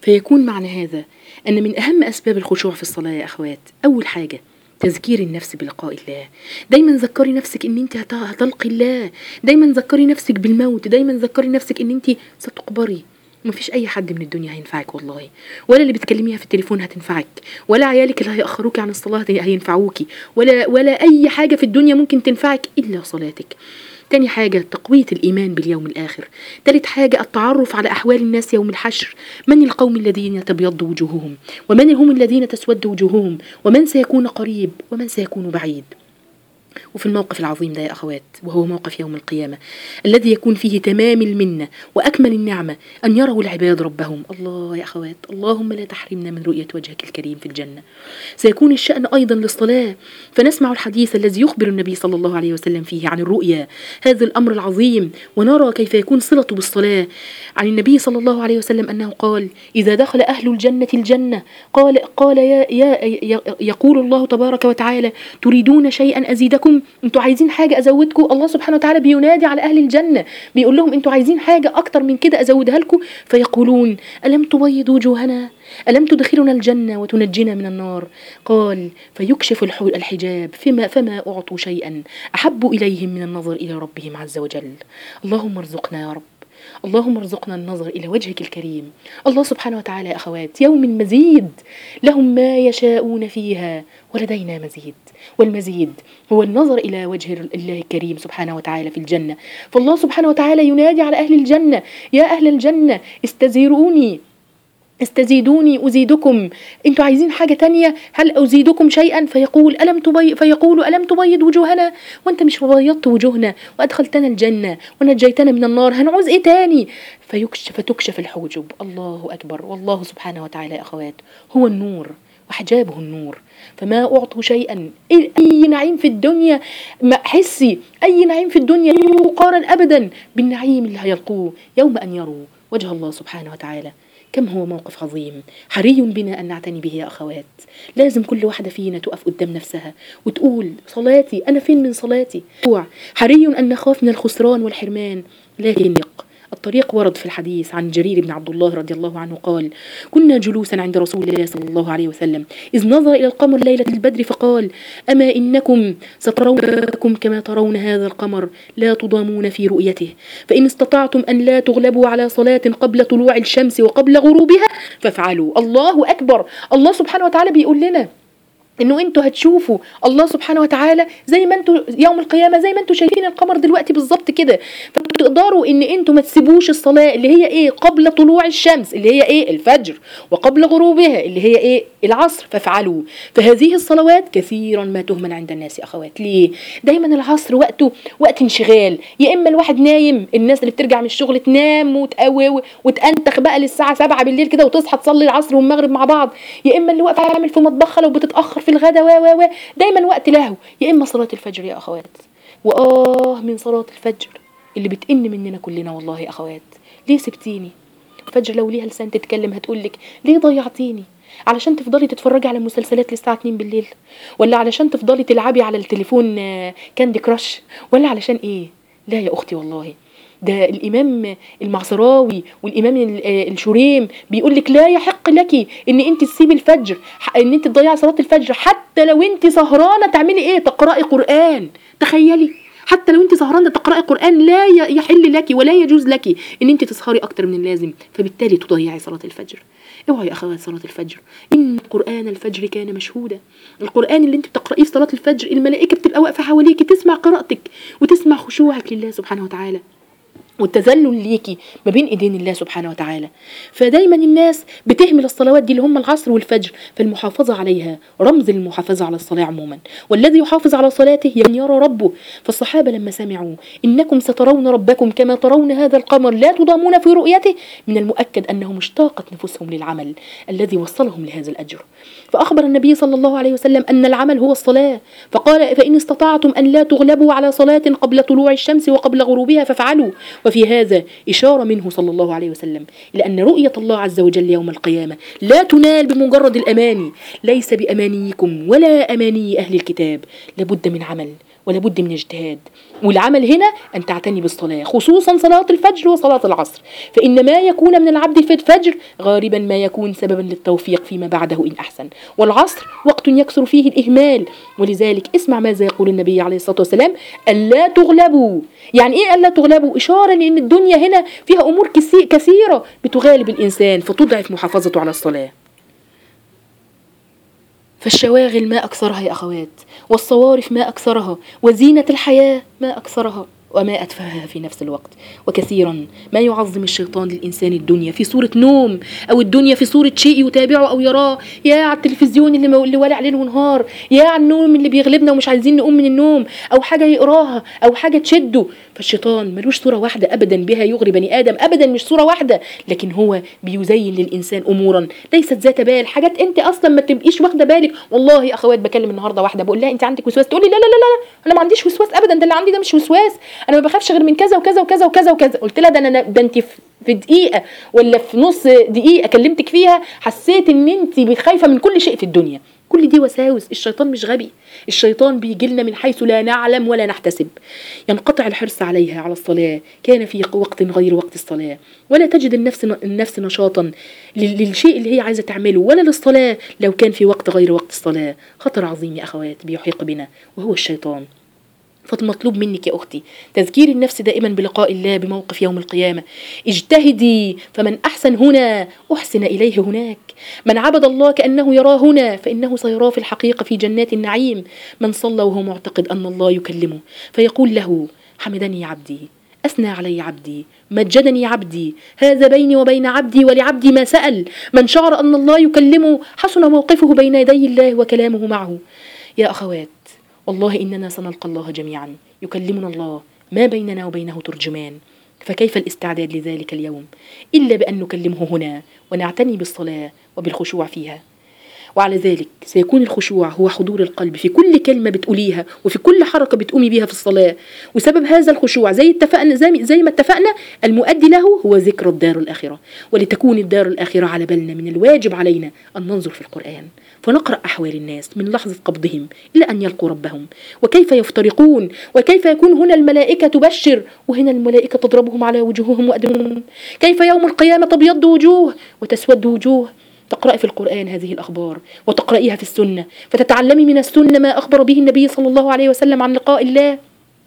فيكون معنى هذا أن من أهم أسباب الخشوع في الصلاة يا أخوات أول حاجة تذكير النفس بلقاء الله دايما ذكري نفسك ان انت هت- هتلقي الله دايما ذكري نفسك بالموت دايما ذكري نفسك ان انت ستقبري مفيش اي حد من الدنيا هينفعك والله ولا اللي بتكلميها في التليفون هتنفعك ولا عيالك اللي هيأخروك عن الصلاة هينفعوكي ولا ولا اي حاجة في الدنيا ممكن تنفعك الا صلاتك تاني حاجة تقوية الإيمان باليوم الآخر تالت حاجة التعرف على أحوال الناس يوم الحشر من القوم الذين تبيض وجوههم ومن هم الذين تسود وجوههم ومن سيكون قريب ومن سيكون بعيد وفي الموقف العظيم ده يا أخوات وهو موقف يوم القيامة الذي يكون فيه تمام المنة وأكمل النعمة أن يروا العباد ربهم الله يا أخوات اللهم لا تحرمنا من رؤية وجهك الكريم في الجنة سيكون الشأن أيضا للصلاة فنسمع الحديث الذي يخبر النبي صلى الله عليه وسلم فيه عن الرؤيا هذا الأمر العظيم ونرى كيف يكون صلته بالصلاة عن النبي صلى الله عليه وسلم أنه قال إذا دخل أهل الجنة الجنة قال قال يا, يا ي- يقول الله تبارك وتعالى تريدون شيئا أزيدكم انتوا عايزين حاجة أزودكم الله سبحانه وتعالى بينادي على أهل الجنة بيقول لهم انتوا عايزين حاجة أكتر من كده أزودها لكم فيقولون ألم تبيض وجوهنا ألم تدخلنا الجنة وتنجنا من النار قال فيكشف الح- الحجاب فما فما أعطوا شيئا أحب إليهم من النظر إلى ربهم عز وجل اللهم ارزقنا يا رب اللهم ارزقنا النظر إلى وجهك الكريم الله سبحانه وتعالى يا أخوات يوم مزيد لهم ما يشاءون فيها ولدينا مزيد والمزيد هو النظر إلى وجه الله الكريم سبحانه وتعالى في الجنة فالله سبحانه وتعالى ينادي على أهل الجنة يا أهل الجنة استزيروني استزيدوني أزيدكم انتوا عايزين حاجة تانية هل أزيدكم شيئا فيقول ألم تبي فيقول ألم تبيض وجوهنا وانت مش بيضت وجوهنا وأدخلتنا الجنة ونجيتنا من النار هنعوز ايه تاني فيكشف فتكشف الحجب الله أكبر والله سبحانه وتعالى يا أخوات هو النور وحجابه النور فما أعطوا شيئا أي أي نعيم في الدنيا ما حسي أي نعيم في الدنيا لا يقارن أبدا بالنعيم اللي هيلقوه يوم أن يروا وجه الله سبحانه وتعالى كم هو موقف عظيم حري بنا أن نعتني به يا أخوات لازم كل واحدة فينا تقف قدام نفسها وتقول صلاتي أنا فين من صلاتي حري أن نخاف من الخسران والحرمان لكن الطريق ورد في الحديث عن جرير بن عبد الله رضي الله عنه قال كنا جلوسا عند رسول الله صلى الله عليه وسلم إذ نظر إلى القمر ليلة البدر فقال أما إنكم سترونكم كما ترون هذا القمر لا تضامون في رؤيته فإن استطعتم أن لا تغلبوا على صلاة قبل طلوع الشمس وقبل غروبها فافعلوا الله أكبر الله سبحانه وتعالى بيقول لنا انه انتوا هتشوفوا الله سبحانه وتعالى زي ما انتوا يوم القيامه زي ما انتوا شايفين القمر دلوقتي بالظبط كده فتقدروا ان انتوا ما تسيبوش الصلاه اللي هي ايه قبل طلوع الشمس اللي هي ايه الفجر وقبل غروبها اللي هي ايه العصر فافعلوا فهذه الصلوات كثيرا ما تهمل عند الناس يا اخوات ليه دايما العصر وقته وقت انشغال يا اما الواحد نايم الناس اللي بترجع من الشغل تنام وتقوي وتنتخ بقى للساعه 7 بالليل كده وتصحى تصلي العصر والمغرب مع بعض يا اما اللي واقفه عامل في مطبخها لو بتتاخر في الغدا و و و دايما وقت لهو يا اما صلاه الفجر يا اخوات واه من صلاه الفجر اللي بتئن مننا كلنا والله يا اخوات ليه سبتيني الفجر لو ليها لسان تتكلم هتقولك ليه ضيعتيني علشان تفضلي تتفرجي على مسلسلات للساعة 2 بالليل ولا علشان تفضلي تلعبي على التليفون كاندي كراش ولا علشان ايه لا يا اختي والله ده الامام المعصراوي والامام الشريم بيقول لك لا يحق لك ان انت تسيبي الفجر ان انت تضيعي صلاه الفجر حتى لو انت سهرانه تعملي ايه تقراي قران تخيلي حتى لو انت سهرانه تقراي قران لا يحل لك ولا يجوز لك ان انت تسهري اكتر من اللازم فبالتالي تضيعي صلاه الفجر اوعي يا اخوات صلاه الفجر ان قران الفجر كان مشهودا القران اللي انت بتقرايه في صلاه الفجر الملائكه بتبقى واقفه حواليكي تسمع قراءتك وتسمع خشوعك لله سبحانه وتعالى والتذلل ليكي ما بين ايدين الله سبحانه وتعالى فدايما الناس بتهمل الصلوات دي اللي هم العصر والفجر فالمحافظة عليها رمز المحافظة على الصلاة عموما والذي يحافظ على صلاته يعني يرى ربه فالصحابة لما سمعوا إنكم سترون ربكم كما ترون هذا القمر لا تضامون في رؤيته من المؤكد أنهم اشتاقت نفوسهم للعمل الذي وصلهم لهذا الأجر فأخبر النبي صلى الله عليه وسلم أن العمل هو الصلاة فقال فإن استطعتم أن لا تغلبوا على صلاة قبل طلوع الشمس وقبل غروبها فافعلوا وفي هذا إشارة منه صلى الله عليه وسلم إلى أن رؤية الله عز وجل يوم القيامة لا تنال بمجرد الأماني ليس بأمانيكم ولا أماني أهل الكتاب لابد من عمل ولا بد من اجتهاد والعمل هنا أن تعتني بالصلاة خصوصا صلاة الفجر وصلاة العصر فإن ما يكون من العبد في الفجر غالبا ما يكون سببا للتوفيق فيما بعده إن أحسن والعصر وقت يكثر فيه الإهمال ولذلك اسمع ماذا يقول النبي عليه الصلاة والسلام ألا تغلبوا يعني إيه ألا تغلبوا إشارة لأن الدنيا هنا فيها أمور كسي- كثيرة بتغالب الإنسان فتضعف محافظته على الصلاة فالشواغل ما أكثرها يا أخوات والصوارف ما أكثرها وزينة الحياة ما أكثرها وما أتفهها في نفس الوقت وكثيرا ما يعظم الشيطان للإنسان الدنيا في صورة نوم أو الدنيا في صورة شيء يتابعه أو يراه يا على التلفزيون اللي, اللي والع ليل ونهار يا على النوم اللي بيغلبنا ومش عايزين نقوم من النوم أو حاجة يقراها أو حاجة تشده فالشيطان ملوش صورة واحدة أبدا بها يغري بني آدم أبدا مش صورة واحدة لكن هو بيزين للإنسان أمورا ليست ذات بال حاجات أنت أصلا ما تبقيش واخدة بالك والله يا أخوات بكلم النهاردة واحدة بقول لها أنت عندك وسواس تقول لي لا لا لا لا أنا ما عنديش وسواس أبدا ده اللي عندي ده مش وسواس أنا ما بخافش غير من كذا وكذا وكذا وكذا وكذا قلت لها ده أنا ده أنت في في دقيقة ولا في نص دقيقة كلمتك فيها حسيت إن أنت خايفة من كل شيء في الدنيا كل دي وساوس الشيطان مش غبي الشيطان بيجي لنا من حيث لا نعلم ولا نحتسب ينقطع الحرص عليها على الصلاة كان في وقت غير وقت الصلاة ولا تجد النفس النفس نشاطا لل- للشيء اللي هي عايزة تعمله ولا للصلاة لو كان في وقت غير وقت الصلاة خطر عظيم يا أخوات بيحيق بنا وهو الشيطان فالمطلوب منك يا أختي تذكير النفس دائما بلقاء الله بموقف يوم القيامة اجتهدي فمن أحسن هنا أحسن إليه هناك من عبد الله كأنه يراه هنا فإنه سيراه في الحقيقة في جنات النعيم من صلى وهو معتقد أن الله يكلمه فيقول له حمدني عبدي أثنى علي عبدي مجدني عبدي هذا بيني وبين عبدي ولعبدي ما سأل من شعر أن الله يكلمه حسن موقفه بين يدي الله وكلامه معه يا أخوات والله إننا سنلقى الله جميعا يكلمنا الله ما بيننا وبينه ترجمان فكيف الاستعداد لذلك اليوم إلا بأن نكلمه هنا ونعتني بالصلاة وبالخشوع فيها وعلى ذلك سيكون الخشوع هو حضور القلب في كل كلمة بتقوليها وفي كل حركة بتقومي بيها في الصلاة وسبب هذا الخشوع زي اتفقنا زي, زي ما اتفقنا المؤدي له هو ذكر الدار الآخرة ولتكون الدار الآخرة على بالنا من الواجب علينا أن ننظر في القرآن فنقرأ أحوال الناس من لحظة قبضهم إلى أن يلقوا ربهم وكيف يفترقون وكيف يكون هنا الملائكة تبشر وهنا الملائكة تضربهم على وجوههم وأدبرهم كيف يوم القيامة تبيض وجوه وتسود وجوه تقرأي في القرآن هذه الأخبار وتقرأيها في السنة فتتعلمي من السنة ما أخبر به النبي صلى الله عليه وسلم عن لقاء الله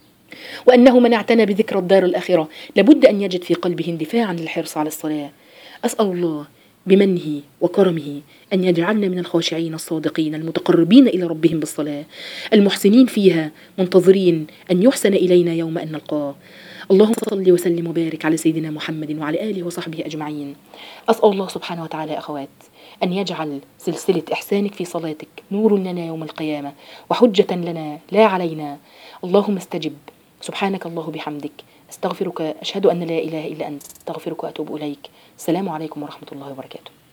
وأنه من اعتنى بذكر الدار الآخرة لابد أن يجد في قلبه اندفاعا للحرص على الصلاة أسأل الله بمنه وكرمه أن يجعلنا من الخاشعين الصادقين المتقربين إلى ربهم بالصلاة المحسنين فيها منتظرين أن يحسن إلينا يوم أن نلقاه اللهم صل وسلم وبارك على سيدنا محمد وعلى آله وصحبه أجمعين أسأل الله سبحانه وتعالى يا أخوات أن يجعل سلسلة إحسانك في صلاتك نور لنا يوم القيامة وحجة لنا لا علينا اللهم استجب سبحانك الله بحمدك استغفرك أشهد أن لا إله إلا أنت استغفرك وأتوب إليك السلام عليكم ورحمة الله وبركاته